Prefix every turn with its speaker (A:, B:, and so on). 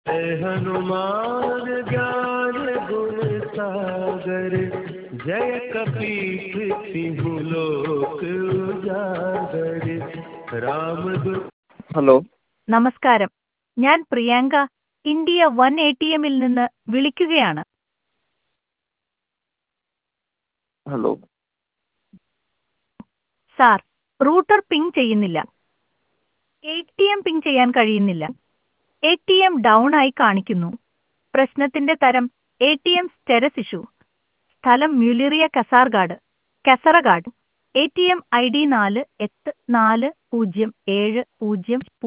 A: जय हनुमान ज्ञान गुण सागर जय कपीठ तिहु लोक उजागर राम दु-
B: ഹലോ
C: നമസ്കാരം ഞാൻ Priyanka India one A T എമ്മിൽ നിന്ന് വിളിക്കുകയാണ്
B: ഹലോ
C: സാർ റൂട്ടർ പിങ് ചെയ്യുന്നില്ല എ ടി എം പിങ് ചെയ്യാൻ കഴിയുന്നില്ല എ ടി എം ഡൗൺ ആയി കാണിക്കുന്നു പ്രശ്നത്തിന്റെ തരം A T M status issue സ്ഥലം മ്യുലിറിയ Kasaragod Kasaragod A T M I D നാല് എട്ട് നാല് പൂജ്യം ഏഴ് പൂജ്യം